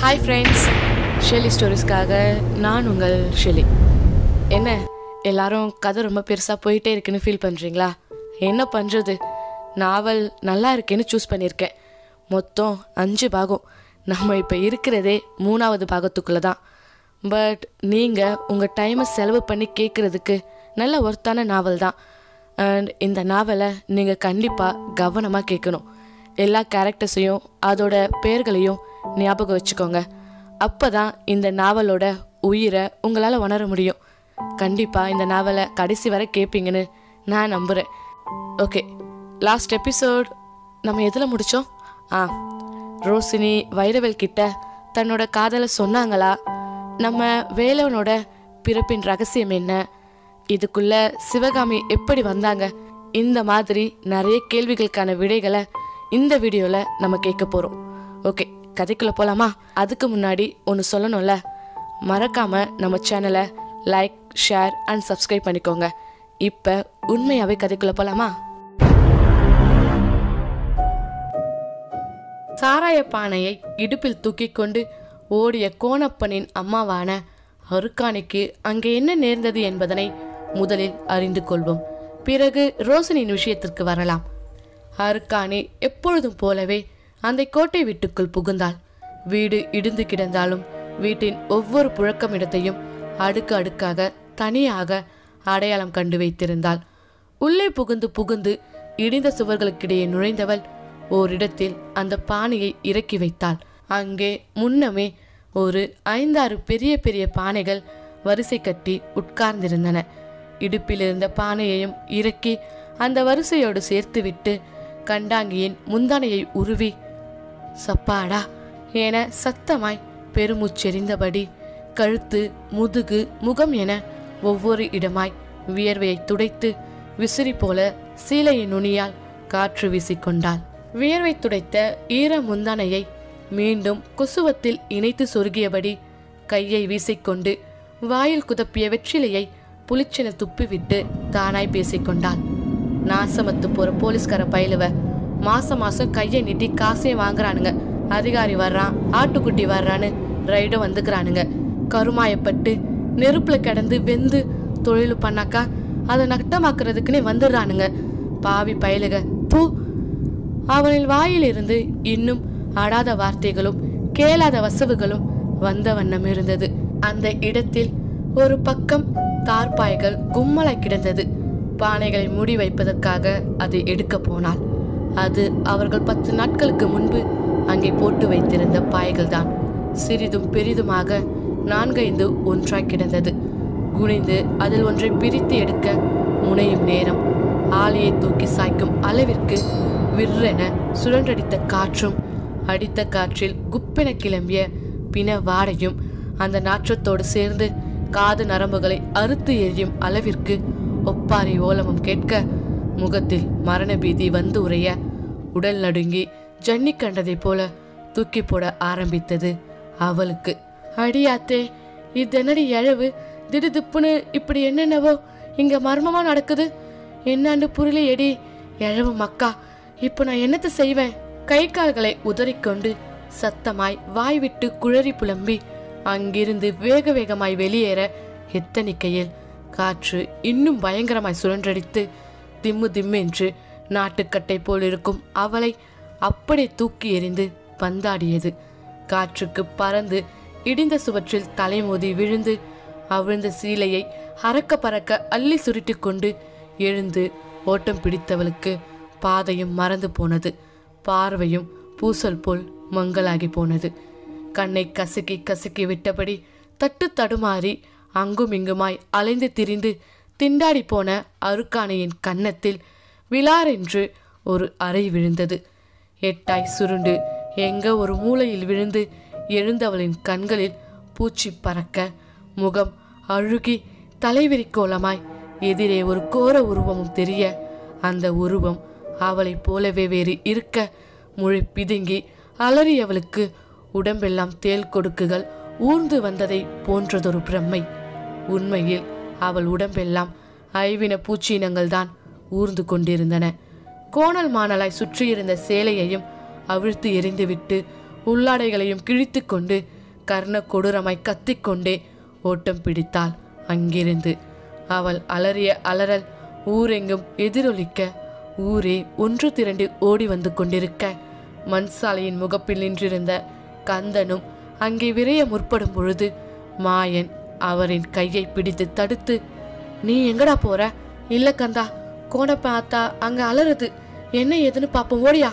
hi friends Shelly ஸ்டோரிஸ்க்காக நான் உங்கள் Shelly என்ன எல்லாரும் கதை ரொம்ப பெருசாக போயிட்டே இருக்குன்னு ஃபீல் பண்ணுறீங்களா என்ன பண்ணுறது நாவல் நல்லா இருக்கேன்னு சூஸ் பண்ணியிருக்கேன் மொத்தம் அஞ்சு பாகம் நம்ம இப்போ இருக்கிறதே மூணாவது பாகத்துக்குள்ளே தான் பட் நீங்கள் உங்கள் டைமை செலவு பண்ணி கேட்குறதுக்கு நல்ல ஒர்த்தான நாவல் தான் அண்ட் இந்த நாவலை நீங்கள் கண்டிப்பாக கவனமாக கேட்கணும் எல்லா கேரக்டர்ஸையும் அதோட பெயர்களையும் ஞாபகம் வச்சுக்கோங்க அப்போ தான் இந்த நாவலோட உயிரை உங்களால் உணர முடியும் கண்டிப்பாக இந்த நாவலை கடைசி வரை கேட்பீங்கன்னு நான் நம்புகிறேன் ஓகே லாஸ்ட் எபிசோட் நம்ம எதில் முடித்தோம் ஆ ரோசினி வைரவேல் கிட்ட தன்னோட காதலை சொன்னாங்களா நம்ம வேலவனோட பிறப்பின் ரகசியம் என்ன இதுக்குள்ள சிவகாமி எப்படி வந்தாங்க இந்த மாதிரி நிறைய கேள்விகளுக்கான விடைகளை இந்த வீடியோவில் நம்ம கேட்க போகிறோம் ஓகே கதைக்குள்ளே போகலாமா அதுக்கு முன்னாடி ஒன்று சொல்லணும்ல மறக்காம நம்ம சேனலை லைக் ஷேர் அண்ட் சப்ஸ்கிரைப் பண்ணிக்கோங்க இப்போ உண்மையாகவே கதைக்குள்ளே போகலாமா சாராய பானையை இடுப்பில் தூக்கிக் கொண்டு ஓடிய கோணப்பனின் அம்மாவான அருக்காணிக்கு அங்கே என்ன நேர்ந்தது என்பதனை முதலில் அறிந்து கொள்வோம் பிறகு ரோசனின் விஷயத்திற்கு வரலாம் அருக்காணி எப்பொழுதும் போலவே அந்த கோட்டை வீட்டுக்குள் புகுந்தாள் வீடு இடிந்து கிடந்தாலும் வீட்டின் ஒவ்வொரு புழக்கம் இடத்தையும் அடுக்கு அடுக்காக தனியாக அடையாளம் கண்டு வைத்திருந்தாள் உள்ளே புகுந்து புகுந்து இடிந்த சுவர்களுக்கிடையே நுழைந்தவள் ஓரிடத்தில் அந்த பானையை இறக்கி வைத்தாள் அங்கே முன்னமே ஒரு ஐந்தாறு பெரிய பெரிய பானைகள் வரிசை கட்டி உட்கார்ந்திருந்தன இடுப்பில் இருந்த பானையையும் இறக்கி அந்த வரிசையோடு சேர்த்துவிட்டு கண்டாங்கியின் முந்தானையை உருவி சப்பாடா என சத்தமாய் பெருமூச்செறிந்தபடி கழுத்து முதுகு முகம் என ஒவ்வொரு இடமாய் வியர்வையை துடைத்து விசிறி போல சீலையின் நுனியால் காற்று வீசிக்கொண்டாள் வியர்வை துடைத்த ஈர முந்தானையை மீண்டும் குசுவத்தில் இணைத்து சொருகியபடி கையை வீசிக்கொண்டு வாயில் குதப்பிய வெற்றிலையை புளிச்சென துப்பிவிட்டு தானாய் பேசிக்கொண்டாள் நாசமத்து போற போலீஸ்கார பயிலுவ மாசம் மாசம் கையை நீட்டி காசே வாங்குறானுங்க அதிகாரி வர்றான் ஆட்டுக்குட்டி வர்றான்னு ரைடும் வந்துக்கிறானுங்க கருமாயப்பட்டு நெருப்புல கிடந்து வெந்து தொழில் பண்ணாக்கா அதை நட்டமாக்குறதுக்குன்னே வந்துடுறானுங்க பாவி பயலுக பூ அவனின் வாயிலிருந்து இன்னும் ஆடாத வார்த்தைகளும் கேளாத வசவுகளும் வந்த வண்ணம் இருந்தது அந்த இடத்தில் ஒரு பக்கம் தார்பாய்கள் கும்மலாய் கிடந்தது பானைகளை மூடி வைப்பதற்காக அதை எடுக்க போனாள் அது அவர்கள் பத்து நாட்களுக்கு முன்பு அங்கே போட்டு வைத்திருந்த பாய்கள் தான் சிறிதும் பெரிதுமாக நான்கைந்து ஒன்றாய் கிடந்தது குனிந்து அதில் ஒன்றை பிரித்து எடுக்க முனையும் நேரம் ஆலையை தூக்கி சாய்க்கும் அளவிற்கு விற்றென சுழன்றடித்த காற்றும் அடித்த காற்றில் குப்பென கிளம்பிய பின வாடையும் அந்த நாற்றத்தோடு சேர்ந்து காது நரம்புகளை அறுத்து எரியும் அளவிற்கு ஒப்பாரி ஓலமும் கேட்க முகத்தில் மரண பீதி வந்து உரைய உடல் நடுங்கி ஜன்னி கண்டதைப் போல தூக்கி போட ஆரம்பித்தது அவளுக்கு அடியாத்தே இதென்னடி எழவு திடுதிப்புன்னு இப்படி என்னென்னவோ இங்க மர்மமா நடக்குது என்னான்னு புரியலையேடி எழவு மக்கா இப்போ நான் என்னத்தை செய்வேன் கை கால்களை உதறிக்கொண்டு சத்தமாய் வாய் விட்டு குழறி புலம்பி அங்கிருந்து வேக வேகமாய் வெளியேற எத்தனிக்கையில் காற்று இன்னும் பயங்கரமாய் சுழன்றடித்து திம்மு திம்மென்று நாட்டுக்கட்டை போல் இருக்கும் அவளை அப்படியே தூக்கி எறிந்து பந்தாடியது காற்றுக்கு பறந்து இடிந்த சுவற்றில் தலைமோதி விழுந்து அவிழ்ந்த சீலையை அறக்க பறக்க அள்ளி சுருட்டி கொண்டு எழுந்து ஓட்டம் பிடித்தவளுக்கு பாதையும் மறந்து போனது பார்வையும் பூசல் போல் மங்கலாகி போனது கண்ணை கசக்கி கசக்கி விட்டபடி தட்டு தடுமாறி அங்கும் இங்குமாய் அலைந்து திரிந்து திண்டாடி போன அருக்கானையின் கன்னத்தில் விலாரென்று ஒரு அறை விழுந்தது எட்டாய் சுருண்டு எங்க ஒரு மூலையில் விழுந்து எழுந்தவளின் கண்களில் பூச்சி பறக்க முகம் அழுகி தலைவிரிக்கோலமாய் எதிரே ஒரு கோர உருவமும் தெரிய அந்த உருவம் அவளைப் போலவே வேறு இருக்க முழி பிதுங்கி அலறியவளுக்கு உடம்பெல்லாம் தேல் கொடுக்குகள் ஊர்ந்து வந்ததை போன்றதொரு பிரம்மை உண்மையில் அவள் உடம்பெல்லாம் ஐவின பூச்சினங்கள் தான் ஊர்ந்து கொண்டிருந்தன கோணல் மாணலாய் சுற்றியிருந்த சேலையையும் அவிழ்த்து எறிந்துவிட்டு உள்ளாடைகளையும் கிழித்து கொண்டு கர்ண கொடூரமாய் கத்திக்கொண்டே ஓட்டம் பிடித்தாள் அங்கிருந்து அவள் அலறிய அலறல் ஊரெங்கும் எதிரொலிக்க ஊரே ஒன்று திரண்டு ஓடி வந்து கொண்டிருக்க மண் சாலையின் முகப்பில் நின்றிருந்த கந்தனும் அங்கே விரைய முற்படும் பொழுது மாயன் அவரின் கையை பிடித்து தடுத்து நீ எங்கடா போற இல்ல கந்தா கோணப்ப ஆத்தா அங்க அலறுது என்ன ஏதுன்னு பாப்போம் ஓடியா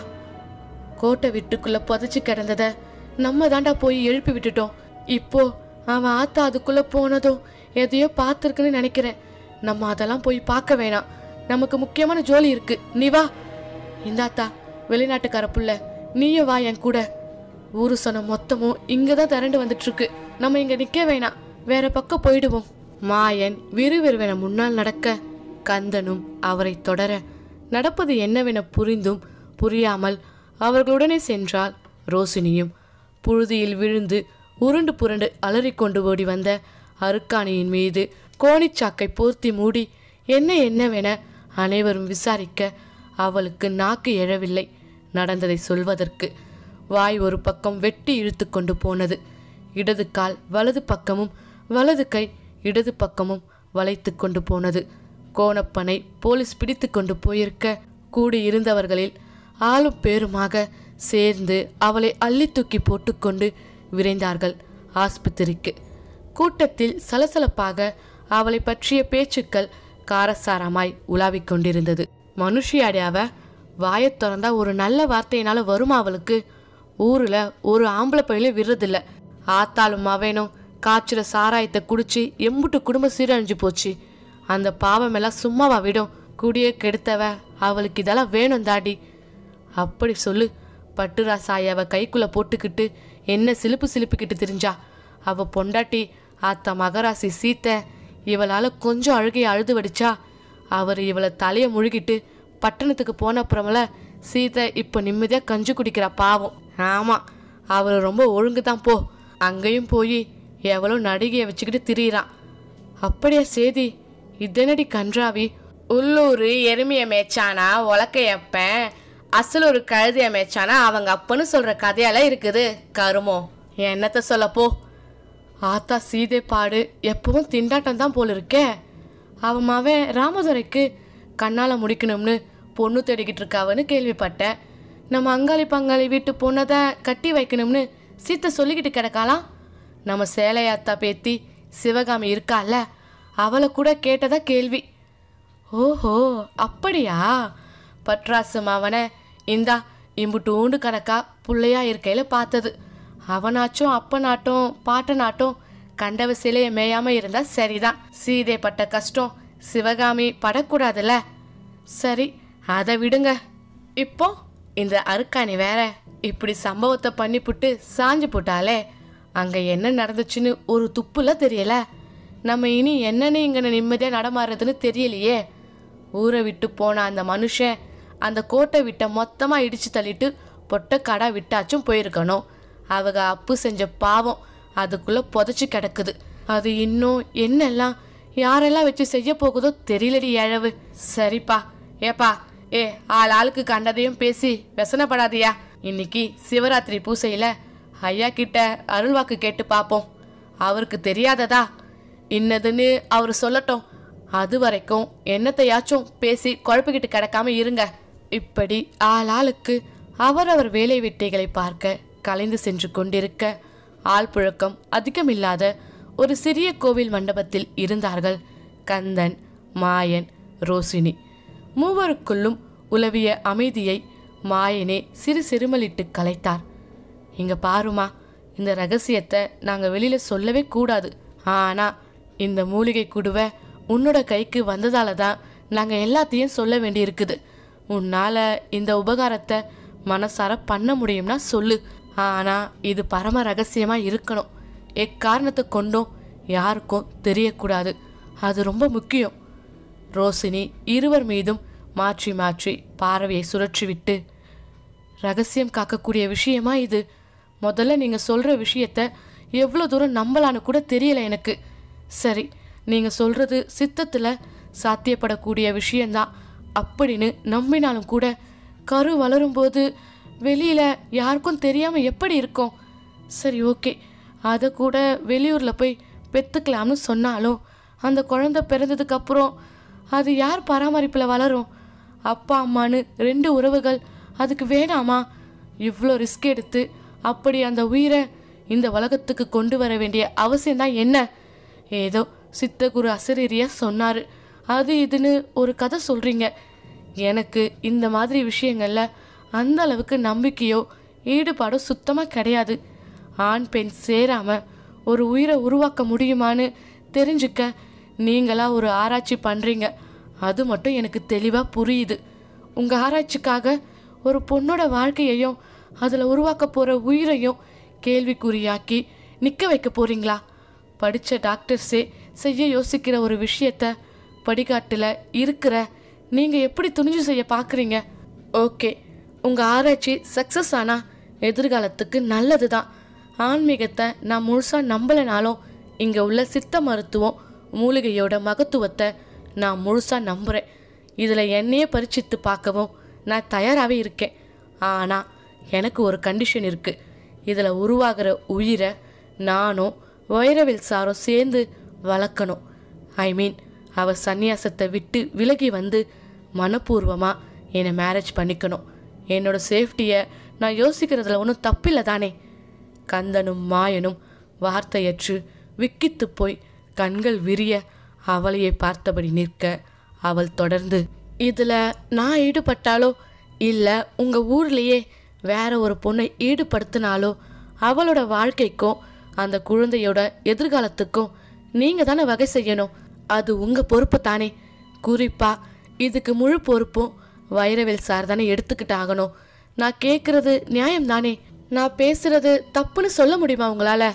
கோட்டை வீட்டுக்குள்ள புதைச்சு கிடந்தத நம்ம தாண்டா போய் எழுப்பி விட்டுட்டோம் இப்போ அவன் ஆத்தா அதுக்குள்ள போனதும் எதையோ பார்த்துருக்குன்னு நினைக்கிறேன் நம்ம அதெல்லாம் போய் பார்க்க வேணாம் நமக்கு முக்கியமான ஜோலி இருக்கு நீ வா இந்தாத்தா வெளிநாட்டுக்கார புள்ள நீயும் வா என் கூட ஊரு சொன்ன மொத்தமும் இங்க தான் திரண்டு வந்துட்டு இருக்கு நம்ம இங்க நிக்க வேணாம் வேற பக்கம் போயிடுவோம் மாயன் விறுவிறுவென முன்னால் நடக்க கந்தனும் அவரை தொடர நடப்பது என்னவென புரிந்தும் புரியாமல் அவர்களுடனே சென்றால் ரோசினியும் புழுதியில் விழுந்து உருண்டு புரண்டு அலறிக்கொண்டு ஓடி வந்த அருக்காணியின் மீது கோணிச்சாக்கை போர்த்தி மூடி என்ன என்னவென அனைவரும் விசாரிக்க அவளுக்கு நாக்கு எழவில்லை நடந்ததை சொல்வதற்கு வாய் ஒரு பக்கம் வெட்டி இழுத்து கொண்டு போனது இடது கால் வலது பக்கமும் வலது கை இடது பக்கமும் வளைத்து கொண்டு போனது கோணப்பனை போலீஸ் பிடித்து கொண்டு போயிருக்க கூடியிருந்தவர்களில் ஆளும் பேருமாக சேர்ந்து அவளை அள்ளி தூக்கி போட்டுக்கொண்டு விரைந்தார்கள் ஆஸ்பத்திரிக்கு கூட்டத்தில் சலசலப்பாக அவளை பற்றிய பேச்சுக்கள் காரசாரமாய் உலாவிக் கொண்டிருந்தது மனுஷியாடி அவ வாயத் திறந்தா ஒரு நல்ல வார்த்தையினால வருமா அவளுக்கு ஊர்ல ஒரு ஆம்பளை பையில விடுறதில்ல ஆத்தாலும் அவனும் காய்ச்சுற சாராயத்தை குடிச்சு எம்புட்டு குடும்பம் சீரழிஞ்சு போச்சு அந்த பாவம் எல்லாம் சும்மாவா விடும் குடியே கெடுத்தவ அவளுக்கு இதெல்லாம் வேணும் தாடி அப்படி சொல்லு பட்டுராசாய் அவ கைக்குள்ள போட்டுக்கிட்டு என்ன சிலுப்பு சிலுப்பிக்கிட்டு திரிஞ்சா அவ பொண்டாட்டி ஆத்தா மகராசி சீத்த இவளால கொஞ்சம் அழுகையை அழுது வடிச்சா அவர் இவளை தலையை முழுகிட்டு பட்டணத்துக்கு போன அப்புறமல சீதை இப்போ நிம்மதியா கஞ்சி குடிக்கிறா பாவம் ஆமா அவர் ரொம்ப ஒழுங்கு தான் போ அங்கேயும் போய் எவ்வளோ நடிகையை வச்சுக்கிட்டு திரியிறான் அப்படியா சேதி இதனடி கன்றாவி உள்ளூர் எருமைய மேய்ச்சானா உலக்கையப்பன் அசல் ஒரு கழுதைய மேய்ச்சானா அவங்க அப்பன்னு சொல்ற கதையெல்லாம் இருக்குது கருமோ என்னத்த சொல்ல போ ஆத்தா சீதை பாடு எப்பவும் திண்டாட்டம் தான் போல இருக்கே அவன் மவன் ராமதுரைக்கு கண்ணால் முடிக்கணும்னு பொண்ணு தேடிக்கிட்டு இருக்காவன்னு கேள்விப்பட்டேன் நம்ம அங்காளி பங்காளி வீட்டு பொண்ணை தான் கட்டி வைக்கணும்னு சீத்தை சொல்லிக்கிட்டு கிடக்காளாம் நம்ம சேலையாத்தா பேத்தி சிவகாமி இருக்கால அவளை கூட கேட்டதா கேள்வி ஓஹோ அப்படியா பட்ராசு மாவனை இந்தா இம்புட்டூண்டு கணக்கா புள்ளையா இருக்கையில பார்த்தது அவனாச்சும் அப்பனாட்டும் பாட்டனாட்டும் கண்டவ சிலையை மேயாம இருந்தா சரிதான் சீதை பட்ட கஷ்டம் சிவகாமி படக்கூடாதுல்ல சரி அதை விடுங்க இப்போ இந்த அருக்காணி வேற இப்படி சம்பவத்தை பண்ணிப்புட்டு சாஞ்சு போட்டாலே அங்க என்ன நடந்துச்சுன்னு ஒரு துப்புல தெரியல நம்ம இனி என்னன்னு இங்க நிம்மதியா நடமாடுறதுன்னு தெரியலையே ஊரை விட்டு போன அந்த மனுஷன் அந்த கோட்டை விட்ட மொத்தமா இடிச்சு தள்ளிட்டு பொட்டக்காடா விட்டாச்சும் போயிருக்கணும் அவங்க அப்பு செஞ்ச பாவம் அதுக்குள்ள புதைச்சு கிடக்குது அது இன்னும் என்னெல்லாம் யாரெல்லாம் வச்சு செய்ய போகுதோ தெரியலடி ஏழவு சரிப்பா ஏப்பா ஏ ஆள் ஆளுக்கு கண்டதையும் பேசி व्यசனப்படாதியா இன்னைக்கு சிவராத்திரி பூசையில ஐயா கிட்ட அருள்வாக்கு கேட்டு பார்ப்போம் அவருக்கு தெரியாததா இன்னதுன்னு அவர் சொல்லட்டும் அது வரைக்கும் என்னத்தையாச்சும் பேசி குழப்பிக்கிட்டு கிடக்காம இருங்க இப்படி ஆளாளுக்கு அவரவர் வேலை வெட்டிகளை பார்க்க கலைந்து சென்று கொண்டிருக்க ஆள் புழக்கம் அதிகமில்லாத ஒரு சிறிய கோவில் மண்டபத்தில் இருந்தார்கள் கந்தன் மாயன் ரோசினி மூவருக்குள்ளும் உலவிய அமைதியை மாயனே சிறு சிறுமலிட்டு கலைத்தார் இங்க பாருமா இந்த ரகசியத்தை நாங்க வெளியில சொல்லவே கூடாது ஆனா இந்த மூலிகை குடுவை உன்னோட கைக்கு வந்ததால தான் நாங்க எல்லாத்தையும் சொல்ல வேண்டியிருக்குது உன்னால இந்த உபகாரத்தை மனசார பண்ண முடியும்னா சொல்லு ஆனா இது பரம ரகசியமா இருக்கணும் எக்காரணத்தை கொண்டும் யாருக்கும் தெரியக்கூடாது அது ரொம்ப முக்கியம் ரோசினி இருவர் மீதும் மாற்றி மாற்றி பார்வையை சுழற்றிவிட்டு ரகசியம் காக்கக்கூடிய விஷயமா இது முதல்ல நீங்க சொல்ற விஷயத்த எவ்வளோ தூரம் நம்பலான்னு கூட தெரியல எனக்கு சரி நீங்க சொல்றது சித்தத்துல சாத்தியப்படக்கூடிய விஷயம்தான் அப்படின்னு நம்பினாலும் கூட கரு வளரும்போது வெளியில யாருக்கும் தெரியாம எப்படி இருக்கும் சரி ஓகே அதை கூட வெளியூரில் போய் பெற்றுக்கலாம்னு சொன்னாலும் அந்த குழந்தை பிறந்ததுக்கு அப்புறம் அது யார் பராமரிப்பில் வளரும் அப்பா அம்மான்னு ரெண்டு உறவுகள் அதுக்கு வேணாமா இவ்வளோ ரிஸ்க் எடுத்து அப்படி அந்த உயிரை இந்த உலகத்துக்கு கொண்டு வர வேண்டிய அவசியம்தான் என்ன ஏதோ சித்தகுரு அசரீரியா சொன்னார் அது இதுன்னு ஒரு கதை சொல்கிறீங்க எனக்கு இந்த மாதிரி விஷயங்கள்ல அந்த அளவுக்கு நம்பிக்கையோ ஈடுபாடோ சுத்தமாக கிடையாது ஆண் பெண் சேராம ஒரு உயிரை உருவாக்க முடியுமான்னு தெரிஞ்சுக்க நீங்களா ஒரு ஆராய்ச்சி பண்ணுறீங்க அது மட்டும் எனக்கு தெளிவாக புரியுது உங்கள் ஆராய்ச்சிக்காக ஒரு பொண்ணோட வாழ்க்கையையும் அதில் உருவாக்க போகிற உயிரையும் கேள்விக்குறியாக்கி நிற்க வைக்க போறீங்களா படித்த டாக்டர்ஸே செய்ய யோசிக்கிற ஒரு விஷயத்த படிக்காட்டில் இருக்கிற நீங்கள் எப்படி துணிஞ்சு செய்ய பார்க்குறீங்க ஓகே உங்கள் ஆராய்ச்சி சக்ஸஸ் ஆனால் எதிர்காலத்துக்கு நல்லது தான் ஆன்மீகத்தை நான் முழுசாக நம்பலைனாலும் இங்கே உள்ள சித்த மருத்துவம் மூலிகையோட மகத்துவத்தை நான் முழுசாக நம்புகிறேன் இதில் என்னையே பரிச்சித்து பார்க்கவும் நான் தயாராகவே இருக்கேன் ஆனால் எனக்கு ஒரு கண்டிஷன் இருக்குது இதில் உருவாகிற உயிரை நானும் வைரவில் சாரும் சேர்ந்து வளர்க்கணும் ஐ மீன் அவ சந்நியாசத்தை விட்டு விலகி வந்து மனப்பூர்வமாக என்னை மேரேஜ் பண்ணிக்கணும் என்னோட சேஃப்டியை நான் யோசிக்கிறதுல ஒன்றும் தப்பில்லை தானே கந்தனும் மாயனும் வார்த்தையற்று விக்கித்து போய் கண்கள் விரிய அவளையே பார்த்தபடி நிற்க அவள் தொடர்ந்து இதில் நான் ஈடுபட்டாலோ இல்லை உங்கள் ஊர்லேயே வேற ஒரு பொண்ணை ஈடுபடுத்தினாலோ அவளோட வாழ்க்கைக்கும் அந்த குழந்தையோட எதிர்காலத்துக்கும் நீங்கள் தானே வகை செய்யணும் அது உங்கள் பொறுப்பு தானே குறிப்பாக இதுக்கு முழு பொறுப்பும் வைரவேல் சார் தானே எடுத்துக்கிட்டு ஆகணும் நான் கேட்குறது நியாயம் தானே நான் பேசுறது தப்புன்னு சொல்ல முடியுமா உங்களால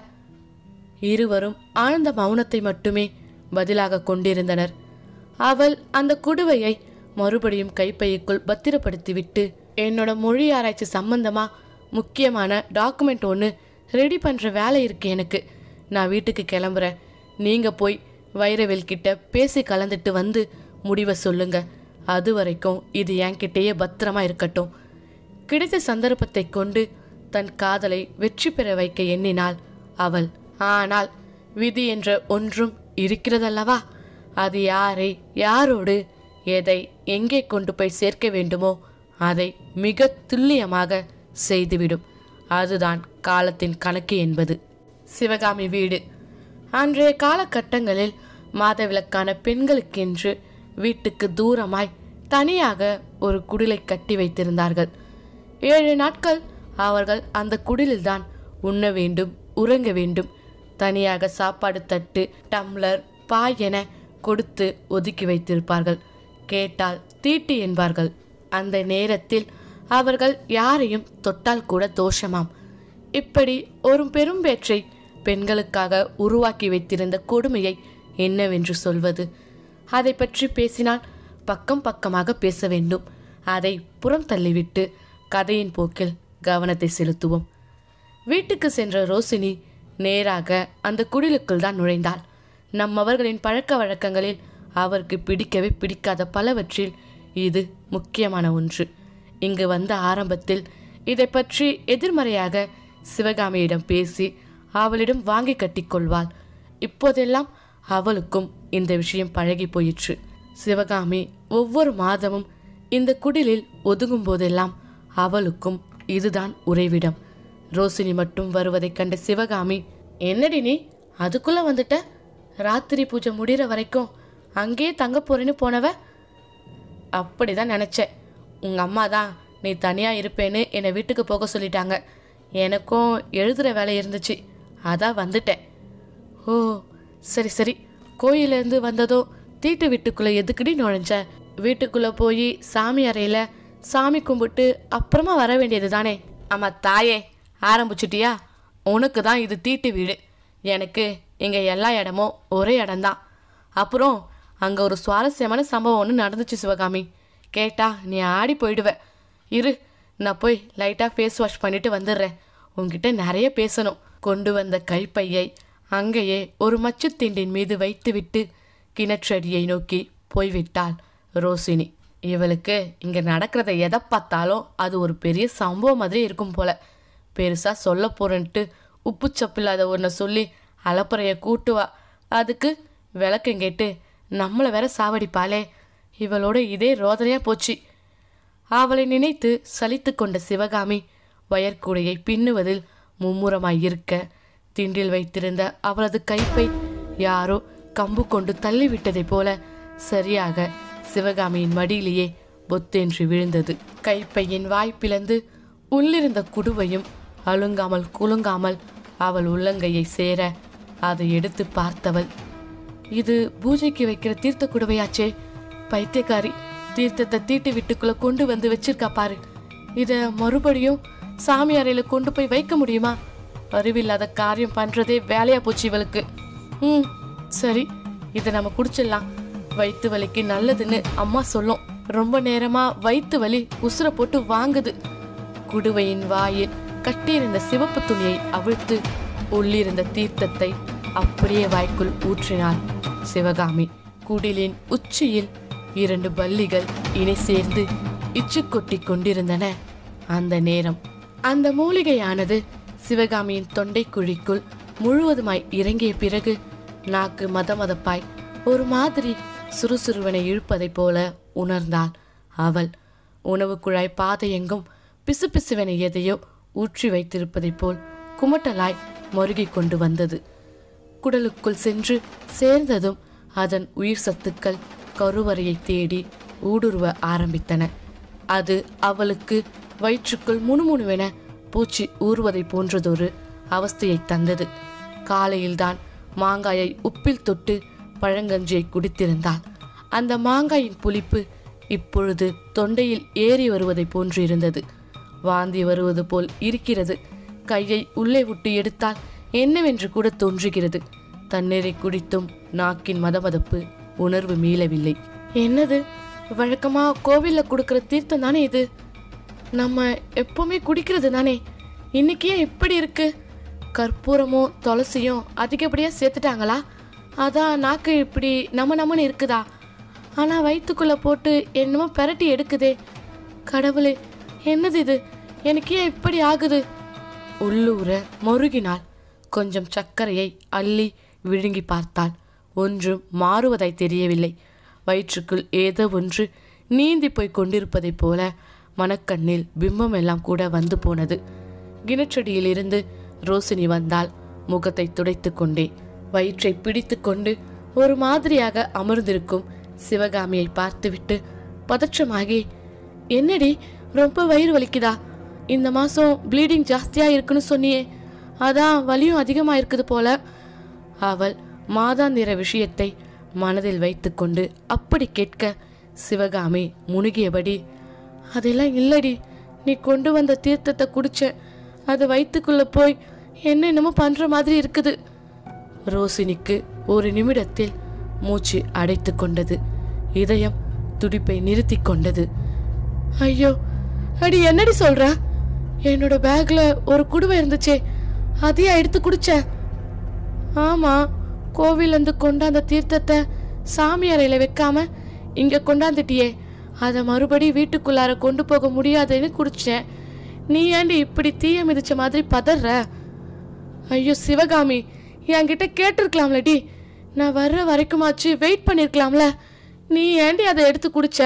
இருவரும் ஆழ்ந்த மௌனத்தை மட்டுமே பதிலாக கொண்டிருந்தனர் அவள் அந்த குடுவையை மறுபடியும் கைப்பைக்குள் பத்திரப்படுத்திவிட்டு என்னோட மொழி ஆராய்ச்சி சம்பந்தமா முக்கியமான டாக்குமெண்ட் ஒன்று ரெடி பண்ணுற வேலை இருக்கு எனக்கு நான் வீட்டுக்கு கிளம்புறேன் நீங்கள் போய் வைரவேல் கிட்ட பேசி கலந்துட்டு வந்து முடிவை சொல்லுங்க அது வரைக்கும் இது என்கிட்டயே பத்திரமா இருக்கட்டும் கிடைத்த சந்தர்ப்பத்தை கொண்டு தன் காதலை வெற்றி பெற வைக்க எண்ணினாள் அவள் ஆனால் விதி என்ற ஒன்றும் இருக்கிறதல்லவா அது யாரை யாரோடு எதை எங்கே கொண்டு போய் சேர்க்க வேண்டுமோ அதை மிக துல்லியமாக செய்துவிடும் அதுதான் காலத்தின் கணக்கு என்பது சிவகாமி வீடு அன்றைய காலகட்டங்களில் மாதவிலக்கான பெண்களுக்கென்று வீட்டுக்கு தூரமாய் தனியாக ஒரு குடிலை கட்டி வைத்திருந்தார்கள் ஏழு நாட்கள் அவர்கள் அந்த குடிலில்தான் உண்ண வேண்டும் உறங்க வேண்டும் தனியாக சாப்பாடு தட்டு டம்ளர் பாய் என கொடுத்து ஒதுக்கி வைத்திருப்பார்கள் கேட்டால் தீட்டு என்பார்கள் அந்த நேரத்தில் அவர்கள் யாரையும் தொட்டால் கூட தோஷமாம் இப்படி ஒரு பெரும்பேற்றை பெண்களுக்காக உருவாக்கி வைத்திருந்த கொடுமையை என்னவென்று சொல்வது அதை பற்றி பேசினால் பக்கம் பக்கமாக பேச வேண்டும் அதை புறம் தள்ளிவிட்டு கதையின் போக்கில் கவனத்தை செலுத்துவோம் வீட்டுக்கு சென்ற ரோசினி நேராக அந்த குடிலுக்குள் தான் நுழைந்தாள் நம்மவர்களின் பழக்க வழக்கங்களில் அவருக்கு பிடிக்கவே பிடிக்காத பலவற்றில் இது முக்கியமான ஒன்று இங்கு வந்த ஆரம்பத்தில் இதை பற்றி எதிர்மறையாக சிவகாமியிடம் பேசி அவளிடம் வாங்கி கட்டிக்கொள்வாள் இப்போதெல்லாம் அவளுக்கும் இந்த விஷயம் பழகி போயிற்று சிவகாமி ஒவ்வொரு மாதமும் இந்த குடிலில் ஒதுங்கும் போதெல்லாம் அவளுக்கும் இதுதான் உறைவிடம் ரோசினி மட்டும் வருவதைக் கண்ட சிவகாமி என்னடி நீ அதுக்குள்ள வந்துட்ட ராத்திரி பூஜை முடிகிற வரைக்கும் அங்கேயே தங்க போறேன்னு போனவ அப்படிதான் நினச்சேன் உங்கள் அம்மா தான் நீ தனியாக இருப்பேன்னு என்னை வீட்டுக்கு போக சொல்லிட்டாங்க எனக்கும் எழுதுகிற வேலை இருந்துச்சு அதான் வந்துட்டேன் ஓ சரி சரி கோயிலேருந்து வந்ததோ தீட்டு வீட்டுக்குள்ளே எதுக்குடி நுழைஞ்ச வீட்டுக்குள்ளே போய் சாமி அறையில் சாமி கும்பிட்டு அப்புறமா வர வேண்டியது தானே ஆமாம் தாயே ஆரம்பிச்சிட்டியா உனக்கு தான் இது தீட்டு வீடு எனக்கு இங்கே எல்லா இடமும் ஒரே இடம்தான் அப்புறம் அங்கே ஒரு சுவாரஸ்யமான சம்பவம் ஒன்று நடந்துச்சு சிவகாமி கேட்டா நீ ஆடி போயிடுவ இரு நான் போய் லைட்டாக ஃபேஸ் வாஷ் பண்ணிட்டு வந்துடுறேன் உன்கிட்ட நிறைய பேசணும் கொண்டு வந்த கைப்பையை அங்கேயே ஒரு மச்சுத்திண்டின் மீது வைத்துவிட்டு கிணற்றடியை நோக்கி போய்விட்டாள் ரோசினி இவளுக்கு இங்கே நடக்கிறத எதை பார்த்தாலும் அது ஒரு பெரிய சம்பவம் மாதிரி இருக்கும் போல பெருசாக சொல்ல போறேன்ட்டு உப்பு சப்பில்லாத ஒன்றை சொல்லி அலப்பறைய கூட்டுவா அதுக்கு விளக்கம் கேட்டு நம்மளை வேற சாவடிப்பாளே இவளோட இதே ரோதனையா போச்சு அவளை நினைத்து சலித்து கொண்ட சிவகாமி வயற்கூடையை பின்னுவதில் மும்முரமாய் இருக்க திண்டில் வைத்திருந்த அவளது கைப்பை யாரோ கம்பு கொண்டு தள்ளிவிட்டதைப் போல சரியாக சிவகாமியின் மடியிலேயே பொத்தென்று விழுந்தது கைப்பையின் வாய் பிளந்து உள்ளிருந்த குடுவையும் அழுங்காமல் குலுங்காமல் அவள் உள்ளங்கையை சேர அதை எடுத்து பார்த்தவள் இது பூஜைக்கு வைக்கிற தீர்த்த குடுவையாச்சே பைத்தியக்காரி தீர்த்தத்தை தீட்டு வீட்டுக்குள்ள கொண்டு வந்து வச்சிருக்கா பாரு இத மறுபடியும் சாமி அறையில கொண்டு போய் வைக்க முடியுமா அறிவில்லாத காரியம் பண்றதே வேலையா போச்சு இவளுக்கு ம் சரி இதை நம்ம குடிச்சிடலாம் வயிற்று வலிக்கு நல்லதுன்னு அம்மா சொல்லும் ரொம்ப நேரமா வயிற்று வலி உசுர போட்டு வாங்குது குடுவையின் வாயில் கட்டியிருந்த சிவப்பு துணியை அவிழ்த்து உள்ளிருந்த தீர்த்தத்தை அப்படியே வாய்க்குள் ஊற்றினாள் சிவகாமி குடிலின் உச்சியில் இரண்டு பல்லிகள் இணை சேர்ந்து இச்சு கொட்டி கொண்டிருந்தன அந்த நேரம் அந்த மூலிகையானது சிவகாமியின் தொண்டை குழிக்குள் முழுவதுமாய் இறங்கிய பிறகு நாக்கு மதமதப்பாய் ஒரு மாதிரி சுறுசுறுவனை இழுப்பதைப் போல உணர்ந்தாள் அவள் உணவு குழாய் பாதையெங்கும் பிசுபிசுவென எதையோ ஊற்றி வைத்திருப்பதைப் போல் குமட்டலாய் மருகிக் கொண்டு வந்தது குடலுக்குள் சென்று சேர்ந்ததும் அதன் உயிர் சத்துக்கள் கருவறையை தேடி ஊடுருவ ஆரம்பித்தன அது அவளுக்கு வயிற்றுக்குள் முணுமுணுவென பூச்சி ஊறுவதைப் போன்றதொரு அவஸ்தையை தந்தது காலையில்தான் மாங்காயை உப்பில் தொட்டு பழங்கஞ்சியை குடித்திருந்தாள் அந்த மாங்காயின் புளிப்பு இப்பொழுது தொண்டையில் ஏறி வருவதைப் போன்று இருந்தது வாந்தி வருவது போல் இருக்கிறது கையை உள்ளே விட்டு எடுத்தால் என்னவென்று கூட தோன்றுகிறது தண்ணீரை குடித்தும் நாக்கின் மதமதப்பு உணர்வு மீளவில்லை என்னது வழக்கமா கோவில்ல கொடுக்கிற தீர்த்தம் தானே இது நம்ம எப்பவுமே குடிக்கிறது தானே இன்னைக்கு ஏன் இப்படி இருக்கு கற்பூரமும் துளசியும் அதிகப்படியாக சேர்த்துட்டாங்களா அதான் நாக்கு இப்படி நம்ம நம்மன்னு இருக்குதா ஆனால் வயிற்றுக்குள்ளே போட்டு என்னமோ பெரட்டி எடுக்குதே கடவுளே என்னது இது எனக்கு ஏன் இப்படி ஆகுது உள்ளூர மொருகினாள் கொஞ்சம் சர்க்கரையை அள்ளி விழுங்கி பார்த்தாள் ஒன்றும் மாறுவதாய் தெரியவில்லை வயிற்றுக்குள் ஏதோ ஒன்று நீந்தி போய் கொண்டிருப்பதைப் போல மனக்கண்ணில் பிம்பம் எல்லாம் கூட வந்து போனது கிணற்றடியிலிருந்து ரோசினி வந்தால் முகத்தை துடைத்து கொண்டே வயிற்றை பிடித்து கொண்டு ஒரு மாதிரியாக அமர்ந்திருக்கும் சிவகாமியை பார்த்துவிட்டு பதற்றமாகி என்னடி ரொம்ப வயிறு வலிக்குதா இந்த மாசம் ப்ளீடிங் ஜாஸ்தியா இருக்குன்னு சொன்னியே அதான் வலியும் அதிகமா இருக்குது போல அவள் மாதாந்திர விஷயத்தை மனதில் வைத்துக்கொண்டு அப்படி கேட்க சிவகாமி முணுகியபடி அதெல்லாம் இல்லடி நீ கொண்டு வந்த தீர்த்தத்தை குடிச்ச அது வயிற்றுக்குள்ள போய் என்ன என்னமோ பண்ற மாதிரி இருக்குது ரோசினிக்கு ஒரு நிமிடத்தில் மூச்சு அடைத்து கொண்டது இதயம் துடிப்பை நிறுத்தி கொண்டது ஐயோ அடி என்னடி சொல்ற என்னோட பேக்ல ஒரு குடுவை இருந்துச்சே அதையா எடுத்து குடிச்சேன் ஆமா கோவில்ல இருந்து கொண்டாந்த தீர்த்தத்தை சாமி அறையில வைக்காம இங்க கொண்டாந்துட்டியே அதை மறுபடி வீட்டுக்குள்ளார கொண்டு போக முடியாதுன்னு குடிச்சேன் நீ ஏண்டி இப்படி தீய மிதிச்ச மாதிரி பதற ஐயோ சிவகாமி என்கிட்ட கேட்டிருக்கலாம்லடி நான் வர்ற வரைக்குமாச்சு வெயிட் பண்ணிருக்கலாம்ல நீ ஏண்டி அதை எடுத்து குடிச்ச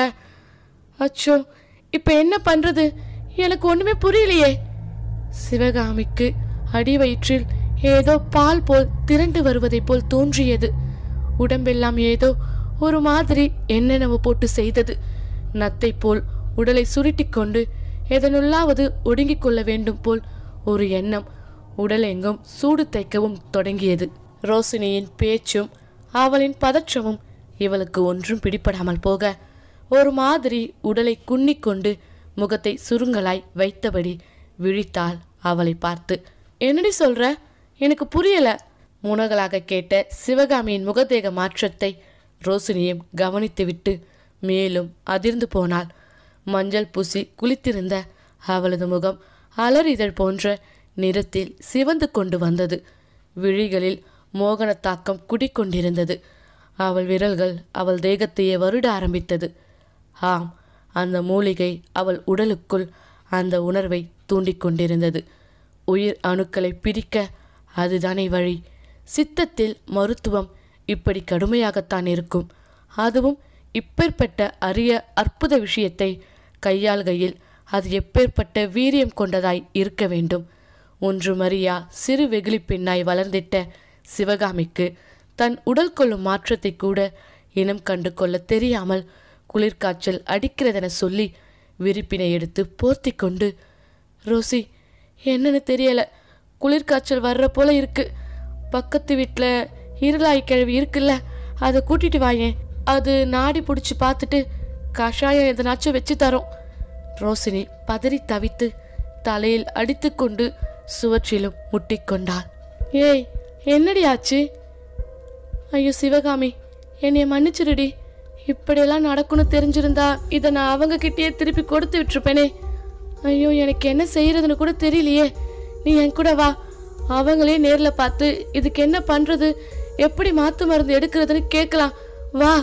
அச்சோ இப்போ என்ன பண்றது எனக்கு ஒண்ணுமே புரியலையே சிவகாமிக்கு அடி வயிற்றில் ஏதோ பால் போல் திரண்டு வருவதைப் போல் தோன்றியது உடம்பெல்லாம் ஏதோ ஒரு மாதிரி என்னென்னவோ போட்டு செய்தது நத்தை போல் உடலை சுருட்டிக் கொண்டு எதனுள்ளாவது ஒடுங்கிக் கொள்ள வேண்டும் போல் ஒரு எண்ணம் உடல் எங்கும் சூடு தைக்கவும் தொடங்கியது ரோசினியின் பேச்சும் அவளின் பதற்றமும் இவளுக்கு ஒன்றும் பிடிபடாமல் போக ஒரு மாதிரி உடலை குன்னிக்கொண்டு முகத்தை சுருங்கலாய் வைத்தபடி விழித்தாள் அவளை பார்த்து என்னடி சொல்ற எனக்கு புரியல முனகலாக கேட்ட சிவகாமியின் முகதேக மாற்றத்தை ரோசினியும் கவனித்துவிட்டு மேலும் அதிர்ந்து போனாள் மஞ்சள் பூசி குளித்திருந்த அவளது முகம் அலறிதழ் போன்ற நிறத்தில் சிவந்து கொண்டு வந்தது விழிகளில் மோகன தாக்கம் குடிக்கொண்டிருந்தது அவள் விரல்கள் அவள் தேகத்தையே வருட ஆரம்பித்தது ஆம் அந்த மூலிகை அவள் உடலுக்குள் அந்த உணர்வை தூண்டிக் கொண்டிருந்தது உயிர் அணுக்களை பிரிக்க அதுதானே வழி சித்தத்தில் மருத்துவம் இப்படி கடுமையாகத்தான் இருக்கும் அதுவும் இப்பேற்பட்ட அரிய அற்புத விஷயத்தை கையாள்கையில் அது எப்பேற்பட்ட வீரியம் கொண்டதாய் இருக்க வேண்டும் ஒன்று மரியா சிறு வெகுளி பெண்ணாய் வளர்ந்திட்ட சிவகாமிக்கு தன் உடல் கொள்ளும் மாற்றத்தை கூட இனம் கண்டு கொள்ள தெரியாமல் குளிர்காய்ச்சல் அடிக்கிறதென சொல்லி விரிப்பினை எடுத்து போர்த்தி கொண்டு ரோசி என்னன்னு தெரியல குளிர்காய்ச்சல் வர்ற போல இருக்கு பக்கத்து வீட்டில் இருளாய் கிழவி இருக்குல்ல அதை கூட்டிட்டு வாயேன் அது நாடி பிடிச்சி பார்த்துட்டு கஷாயம் எதனாச்சும் வச்சு தரோம் ரோசினி பதறி தவித்து தலையில் அடித்துக்கொண்டு சுவற்றிலும் முட்டிக்கொண்டாள் ஏய் என்னடி ஆச்சு ஐயோ சிவகாமி என்னைய மன்னிச்சிருடி இப்படியெல்லாம் நடக்கும்னு தெரிஞ்சிருந்தா இதை நான் அவங்க கிட்டேயே திருப்பி கொடுத்து விட்டுருப்பேனே ஐயோ எனக்கு என்ன செய்யறதுன்னு கூட தெரியலையே நீ என் கூட வா அவங்களே நேரில் பார்த்து இதுக்கு என்ன பண்றது எப்படி மாத்து மருந்து எடுக்கிறதுன்னு கேட்கலாம் வா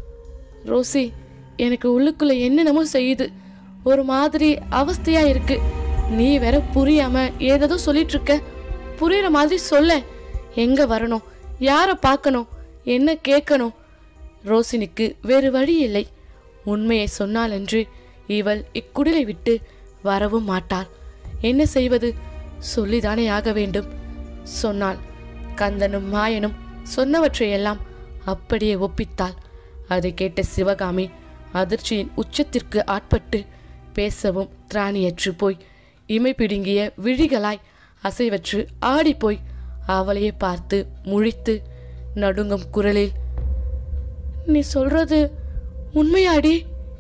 ரோசி எனக்கு உள்ளுக்குள்ள என்னென்னமோ செய்யுது ஒரு மாதிரி அவஸ்தையா இருக்கு நீ வேற புரியாம ஏதேதோ சொல்லிட்டு இருக்க புரியுற மாதிரி சொல்ல எங்க வரணும் யாரை பார்க்கணும் என்ன கேட்கணும் ரோசினிக்கு வேறு வழி இல்லை உண்மையை சொன்னாலன்று இவள் இக்குடிலை விட்டு வரவும் மாட்டாள் என்ன செய்வது சொல்லிதானே ஆக வேண்டும் சொன்னாள் கந்தனும் மாயனும் சொன்னவற்றையெல்லாம் அப்படியே ஒப்பித்தாள் அதை கேட்ட சிவகாமி அதிர்ச்சியின் உச்சத்திற்கு ஆட்பட்டு பேசவும் திராணியற்று போய் இமை பிடுங்கிய விழிகளாய் அசைவற்று ஆடிப்போய் அவளையே பார்த்து முழித்து நடுங்கும் குரலில் நீ சொல்றது உண்மையாடி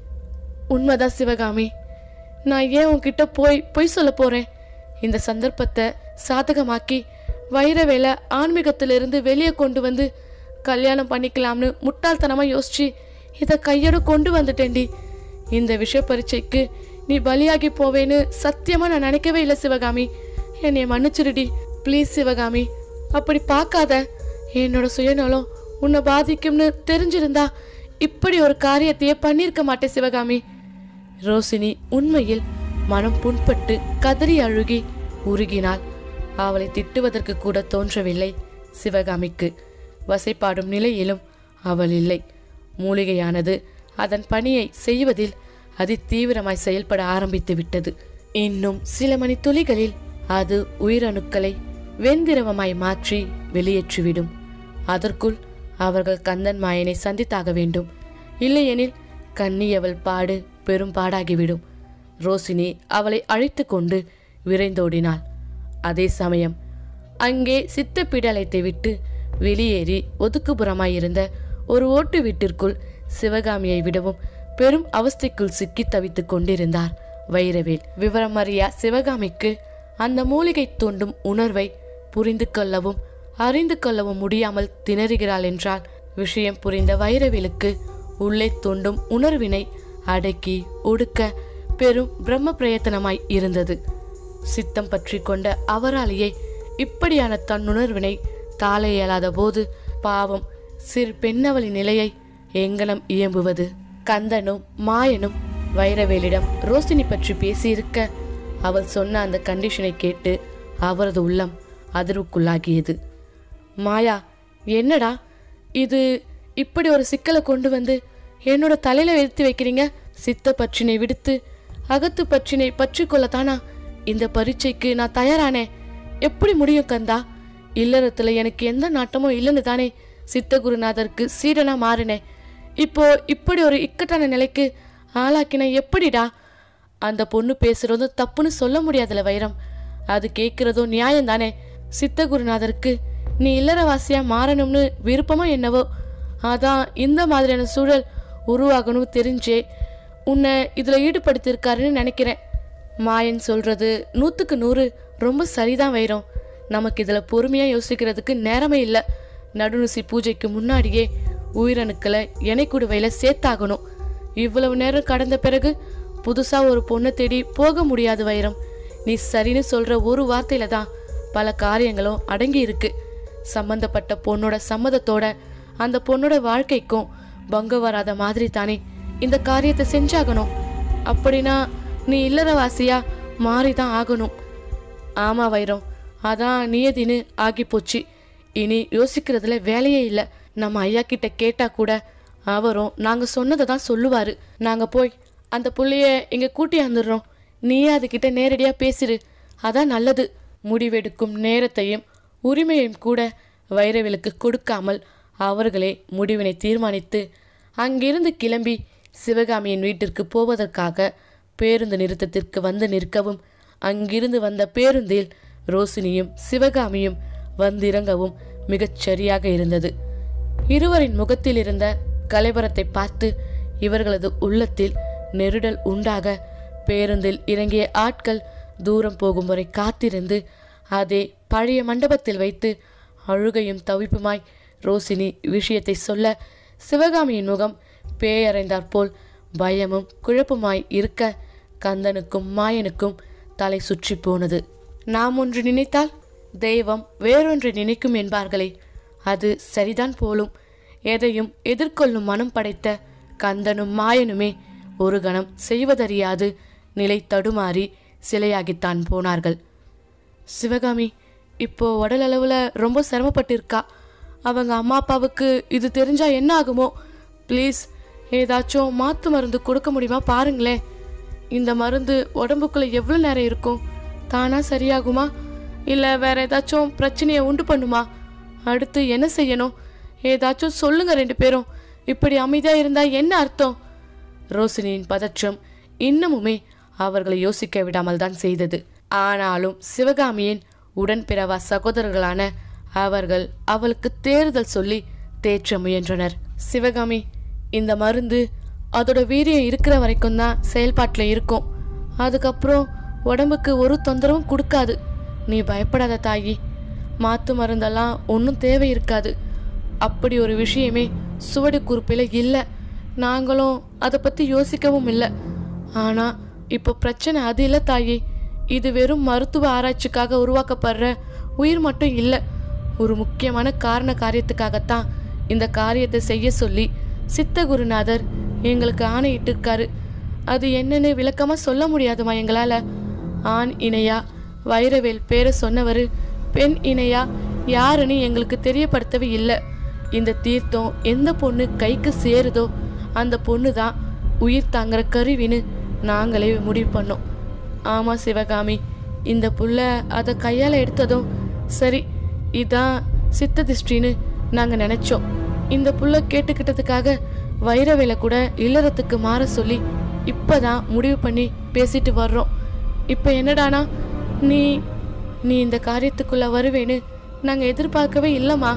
உண்மைதான் சிவகாமி நான் ஏன் உன்கிட்ட போய் பொய் சொல்ல போறேன் இந்த சந்தர்ப்பத்தை சாதகமாக்கி வைரவேலை ஆன்மீகத்திலிருந்து வெளியே கொண்டு வந்து கல்யாணம் பண்ணிக்கலாம்னு முட்டாள்தனமா யோசிச்சு இதை கையோட கொண்டு வந்துட்டேன்டி இந்த விஷ பரீட்சைக்கு நீ பலியாகி போவேன்னு சத்தியமா நான் நினைக்கவே இல்லை சிவகாமி என்னை மன்னிச்சிருடி ப்ளீஸ் சிவகாமி அப்படி பார்க்காத என்னோட சுயநலம் உன்னை பாதிக்கும்னு தெரிஞ்சிருந்தா இப்படி ஒரு காரியத்தையே பண்ணியிருக்க மாட்டேன் சிவகாமி ரோசினி உண்மையில் மனம் புண்பட்டு கதறி அழுகி உருகினாள் அவளை திட்டுவதற்கு கூட தோன்றவில்லை சிவகாமிக்கு வசைப்பாடும் நிலையிலும் அவள் இல்லை மூலிகையானது அதன் பணியை செய்வதில் அதி தீவிரமாய் செயல்பட ஆரம்பித்து விட்டது இன்னும் சில மணி துளிகளில் அது உயிரணுக்களை வெண்திரவமாய் மாற்றி வெளியேற்றிவிடும் அதற்குள் அவர்கள் கந்தன் மாயனை சந்தித்தாக வேண்டும் இல்லையெனில் கன்னியவள் பாடு பெரும் பாடாகிவிடும் ரோசினி அவளை அழைத்து கொண்டு விரைந்தோடினாள் அதே சமயம் அங்கே சித்த பிடலத்தை விட்டு வெளியேறி ஒதுக்குப்புறமாயிருந்த ஒரு ஓட்டு வீட்டிற்குள் சிவகாமியை விடவும் பெரும் அவஸ்தைக்குள் சிக்கி தவித்துக் கொண்டிருந்தார் வைரவேல் விவரம் அறியா சிவகாமிக்கு அந்த மூலிகை தூண்டும் உணர்வை புரிந்து கொள்ளவும் அறிந்து கொள்ளவும் முடியாமல் திணறுகிறாள் என்றால் விஷயம் புரிந்த வைரவேலுக்கு உள்ளே தூண்டும் உணர்வினை அடக்கி ஒடுக்க பெரும் பிரம்ம பிரயத்தனமாய் இருந்தது சித்தம் பற்றி கொண்ட அவராலேயே இப்படியான தன்னுணர்வினை தாழ இயலாத போது பாவம் சிறு பெண்ணவளின் நிலையை எங்கனம் இயம்புவது கந்தனும் மாயனும் வைரவேலிடம் ரோசினி பற்றி பேசியிருக்க அவள் சொன்ன அந்த கண்டிஷனை கேட்டு அவரது உள்ளம் அதிர்வுக்குள்ளாகியது மாயா என்னடா இது இப்படி ஒரு சிக்கலை கொண்டு வந்து என்னோட தலையில எடுத்து வைக்கிறீங்க சித்த பற்றினை விடுத்து அகத்து பற்றினை பற்றி கொள்ளத்தானா இந்த பரீட்சைக்கு நான் தயாரானே எப்படி முடியும் கந்தா இல்லறத்துல எனக்கு எந்த நாட்டமும் இல்லைன்னு தானே சித்த குருநாதருக்கு சீடனா மாறினேன் இப்போ இப்படி ஒரு இக்கட்டான நிலைக்கு ஆளாக்கின எப்படிடா அந்த பொண்ணு பேசுறதும் தப்புன்னு சொல்ல முடியாதுல வைரம் அது கேட்கறதும் நியாயம் தானே சித்த குருநாதருக்கு நீ இல்லறவாசியா மாறணும்னு விருப்பமோ என்னவோ அதான் இந்த மாதிரியான சூழல் உருவாகணும் தெரிஞ்சே உன்னை இதுல ஈடுபடுத்திருக்காருன்னு நினைக்கிறேன் மாயன் சொல்றது நூத்துக்கு நூறு ரொம்ப சரிதான் வைரம் நமக்கு இதுல பொறுமையா யோசிக்கிறதுக்கு நேரமே இல்ல நடுநிசி பூஜைக்கு முன்னாடியே உயிரணுக்களை இணைக்குடுவையில சேர்த்தாகணும் இவ்வளவு நேரம் கடந்த பிறகு புதுசா ஒரு பொண்ணை தேடி போக முடியாது வைரம் நீ சரின்னு சொல்ற ஒரு வார்த்தையில தான் பல காரியங்களும் அடங்கி இருக்கு சம்பந்தப்பட்ட பொண்ணோட சம்மதத்தோட அந்த பொண்ணோட வாழ்க்கைக்கும் பங்கம் வராத மாதிரி தானே இந்த காரியத்தை செஞ்சாகணும் அப்படின்னா நீ இல்லறவாசியா மாறிதான் ஆகணும் ஆமா வைரம் அதான் நியதின்னு ஆகி போச்சு இனி யோசிக்கிறதுல வேலையே இல்லை நம்ம ஐயா கிட்ட கேட்டா கூட அவரும் நாங்க சொன்னதை தான் சொல்லுவாரு நாங்க போய் அந்த புள்ளைய இங்க கூட்டி வந்துடுறோம் நீயே அதுகிட்ட நேரடியா பேசிடு அதான் நல்லது முடிவெடுக்கும் நேரத்தையும் உரிமையையும் கூட வைரவிலுக்கு கொடுக்காமல் அவர்களே முடிவினை தீர்மானித்து அங்கிருந்து கிளம்பி சிவகாமியின் வீட்டிற்கு போவதற்காக பேருந்து நிறுத்தத்திற்கு வந்து நிற்கவும் அங்கிருந்து வந்த பேருந்தில் ரோசினியும் சிவகாமியும் வந்திறங்கவும் மிகச் சரியாக இருந்தது இருவரின் முகத்தில் இருந்த கலைவரத்தை பார்த்து இவர்களது உள்ளத்தில் நெருடல் உண்டாக பேருந்தில் இறங்கிய ஆட்கள் தூரம் போகும் வரை காத்திருந்து அதே பழைய மண்டபத்தில் வைத்து அழுகையும் தவிப்புமாய் ரோசினி விஷயத்தை சொல்ல சிவகாமியின் முகம் பேயறைந்தாற்போல் பயமும் குழப்பமாய் இருக்க கந்தனுக்கும் மாயனுக்கும் தலை சுற்றி போனது நாம் ஒன்று நினைத்தால் தெய்வம் வேறொன்று நினைக்கும் என்பார்களே அது சரிதான் போலும் எதையும் எதிர்கொள்ளும் மனம் படைத்த கந்தனும் மாயனுமே ஒரு கணம் செய்வதறியாது நிலை தடுமாறி சிலையாகித்தான் போனார்கள் சிவகாமி இப்போ உடல் அளவில் ரொம்ப சிரமப்பட்டு இருக்கா அவங்க அம்மா அப்பாவுக்கு இது தெரிஞ்சா என்ன ஆகுமோ ப்ளீஸ் ஏதாச்சும் மாத்து மருந்து கொடுக்க முடியுமா பாருங்களேன் இந்த மருந்து உடம்புக்குள்ள எவ்வளோ நேரம் இருக்கும் தானா சரியாகுமா இல்லை வேற ஏதாச்சும் பிரச்சனையை உண்டு பண்ணுமா அடுத்து என்ன செய்யணும் ஏதாச்சும் சொல்லுங்க ரெண்டு பேரும் இப்படி அமைதியா இருந்தா என்ன அர்த்தம் ரோசினியின் பதற்றம் இன்னமுமே அவர்களை யோசிக்க விடாமல் தான் செய்தது ஆனாலும் சிவகாமியின் உடன்பிறவா சகோதரர்களான அவர்கள் அவளுக்கு தேறுதல் சொல்லி தேற்ற முயன்றனர் சிவகாமி இந்த மருந்து அதோட வீரியம் இருக்கிற வரைக்கும் தான் செயல்பாட்டில் இருக்கும் அதுக்கப்புறம் உடம்புக்கு ஒரு தொந்தரவும் கொடுக்காது நீ பயப்படாத தாயி மாத்து மருந்தெல்லாம் ஒன்றும் தேவை இருக்காது அப்படி ஒரு விஷயமே சுவடு குறிப்பில் இல்லை நாங்களும் அதை பற்றி யோசிக்கவும் இல்லை ஆனால் இப்போ பிரச்சனை அது இல்லை தாயி இது வெறும் மருத்துவ ஆராய்ச்சிக்காக உருவாக்கப்படுற உயிர் மட்டும் இல்லை ஒரு முக்கியமான காரண காரியத்துக்காகத்தான் இந்த காரியத்தை செய்ய சொல்லி சித்த குருநாதர் எங்களுக்கு ஆணையிட்டிருக்காரு அது என்னன்னு விளக்கமாக சொல்ல முடியாதுமா எங்களால் ஆண் இணையா வைரவேல் பேரை சொன்னவர் பெண் இணையா யாருன்னு எங்களுக்கு தெரியப்படுத்தவே இல்லை இந்த தீர்த்தம் எந்த பொண்ணு கைக்கு சேருதோ அந்த பொண்ணு தான் உயிர் தாங்குற கருவின்னு நாங்களே முடிவு பண்ணோம் ஆமாம் சிவகாமி இந்த புள்ள அதை கையால் எடுத்ததும் சரி இதான் சித்த திஷ்டின்னு நாங்கள் நினச்சோம் இந்த புள்ள கேட்டுக்கிட்டதுக்காக வைரவேலை கூட இல்லறத்துக்கு மாற சொல்லி இப்பதான் முடிவு பண்ணி பேசிட்டு வர்றோம் இப்போ என்னடானா நீ நீ இந்த காரியத்துக்குள்ள வருவேன்னு நாங்கள் எதிர்பார்க்கவே இல்லைம்மா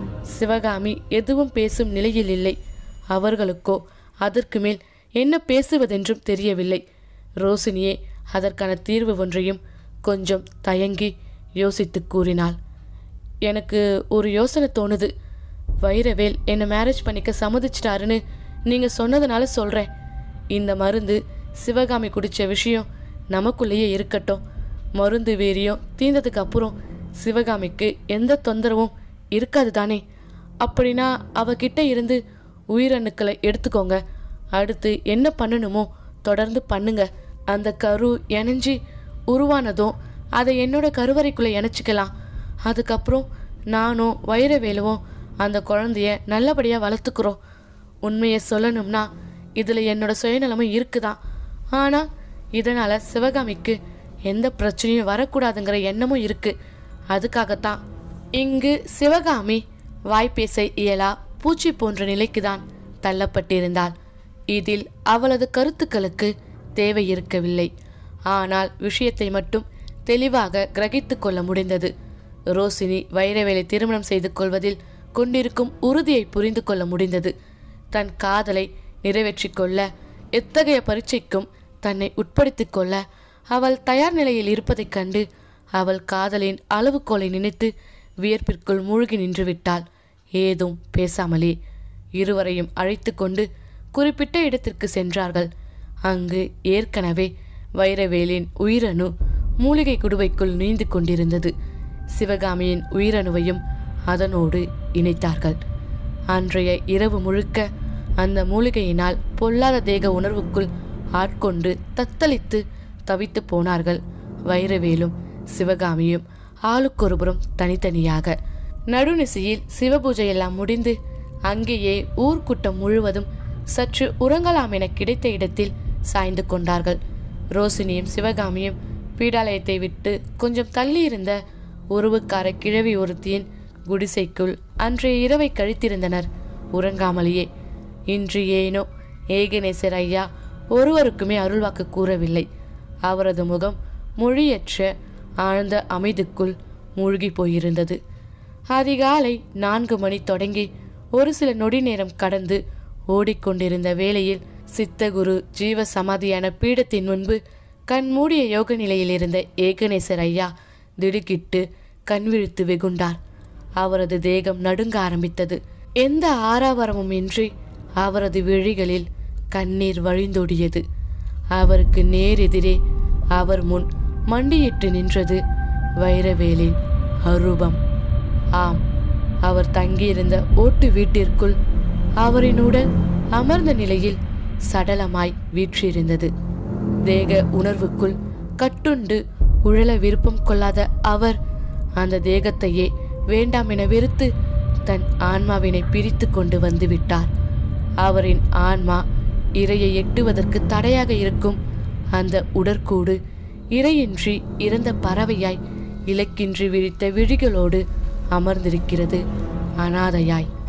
சிவகாமி எதுவும் பேசும் நிலையில் இல்லை அவர்களுக்கோ அதற்கு மேல் என்ன பேசுவதென்றும் தெரியவில்லை ரோசினியே அதற்கான தீர்வு ஒன்றையும் கொஞ்சம் தயங்கி யோசித்து கூறினாள் எனக்கு ஒரு யோசனை தோணுது வைரவேல் என்னை மேரேஜ் பண்ணிக்க சம்மதிச்சிட்டாருன்னு நீங்கள் சொன்னதுனால சொல்கிறேன் இந்த மருந்து சிவகாமி குடித்த விஷயம் நமக்குள்ளேயே இருக்கட்டும் மருந்து வீரியம் தீர்ந்ததுக்கு அப்புறம் சிவகாமிக்கு எந்த தொந்தரவும் இருக்காது தானே அப்படின்னா அவகிட்ட இருந்து உயிரணுக்களை எடுத்துக்கோங்க அடுத்து என்ன பண்ணணுமோ தொடர்ந்து பண்ணுங்க அந்த கரு இணைஞ்சி உருவானதும் அதை என்னோட கருவறைக்குள்ளே இணைச்சிக்கலாம் அதுக்கப்புறம் நானும் வைரவேலுவும் அந்த குழந்தைய நல்லபடியாக வளர்த்துக்கிறோம் உண்மையை சொல்லணும்னா இதில் என்னோட சுயநலமும் இருக்குதான் ஆனால் இதனால் சிவகாமிக்கு எந்த பிரச்சனையும் வரக்கூடாதுங்கிற எண்ணமும் இருக்கு அதுக்காகத்தான் இங்கு சிவகாமி வாய்ப்பேச இயலா பூச்சி போன்ற நிலைக்குதான் தள்ளப்பட்டிருந்தாள் இதில் அவளது கருத்துக்களுக்கு தேவை இருக்கவில்லை ஆனால் விஷயத்தை மட்டும் தெளிவாக கிரகித்து கொள்ள முடிந்தது ரோசினி வைரவேலை திருமணம் செய்து கொள்வதில் கொண்டிருக்கும் உறுதியை புரிந்து கொள்ள முடிந்தது தன் காதலை நிறைவேற்றிக் கொள்ள எத்தகைய பரீட்சைக்கும் தன்னை உட்படுத்திக் கொள்ள அவள் தயார் நிலையில் இருப்பதைக் கண்டு அவள் காதலின் அளவுகோலை நினைத்து வியர்ப்பிற்குள் மூழ்கி நின்று விட்டாள் ஏதும் பேசாமலே இருவரையும் அழைத்து கொண்டு குறிப்பிட்ட இடத்திற்கு சென்றார்கள் அங்கு ஏற்கனவே வைரவேலின் உயிரணு மூலிகை குடுவைக்குள் நீந்து கொண்டிருந்தது சிவகாமியின் உயிரணுவையும் அதனோடு இணைத்தார்கள் அன்றைய இரவு முழுக்க அந்த மூலிகையினால் பொல்லாத தேக உணர்வுக்குள் ஆட்கொண்டு தத்தளித்து தவித்து போனார்கள் வைரவேலும் சிவகாமியும் ஆளுக்கொருபுறம் தனித்தனியாக நடுநிசையில் சிவபூஜை எல்லாம் முடிந்து அங்கேயே ஊர்க்கூட்டம் முழுவதும் சற்று உறங்கலாம் என கிடைத்த இடத்தில் சாய்ந்து கொண்டார்கள் ரோசினியும் சிவகாமியும் பீடாலயத்தை விட்டு கொஞ்சம் தள்ளி இருந்த உறவுக்கார கிழவி ஒருத்தியின் குடிசைக்குள் அன்றைய இரவை கழித்திருந்தனர் உறங்காமலேயே இன்று ஏனோ ஏகநேசர் ஐயா ஒருவருக்குமே அருள்வாக்கு கூறவில்லை அவரது முகம் மொழியற்ற ஆழ்ந்த அமைதிக்குள் மூழ்கி போயிருந்தது அதிகாலை நான்கு மணி தொடங்கி ஒரு சில நொடி நேரம் கடந்து ஓடிக்கொண்டிருந்த வேளையில் சித்தகுரு ஜீவ சமாதியான பீடத்தின் முன்பு கண் மூடிய யோக நிலையில் இருந்த ஏகநேசர் ஐயா திடுக்கிட்டு கண் விழித்து வெகுண்டார் அவரது தேகம் நடுங்க ஆரம்பித்தது எந்த ஆரவாரமும் இன்றி அவரது விழிகளில் கண்ணீர் வழிந்தோடியது அவருக்கு நேரெதிரே அவர் முன் மண்டியிட்டு நின்றது வைரவேலின் அரூபம் ஆம் அவர் தங்கியிருந்த ஓட்டு வீட்டிற்குள் அவரின் உடல் அமர்ந்த நிலையில் சடலமாய் வீற்றிருந்தது தேக உணர்வுக்குள் கட்டுண்டு உழல விருப்பம் கொள்ளாத அவர் அந்த தேகத்தையே வேண்டாம் என வெறுத்து தன் ஆன்மாவினை பிரித்து கொண்டு வந்து விட்டார் அவரின் ஆன்மா இரையை எட்டுவதற்கு தடையாக இருக்கும் அந்த உடற்கூடு இரையின்றி இறந்த பறவையாய் இலக்கின்றி விழித்த விழிகளோடு அமர்ந்திருக்கிறது அனாதையாய்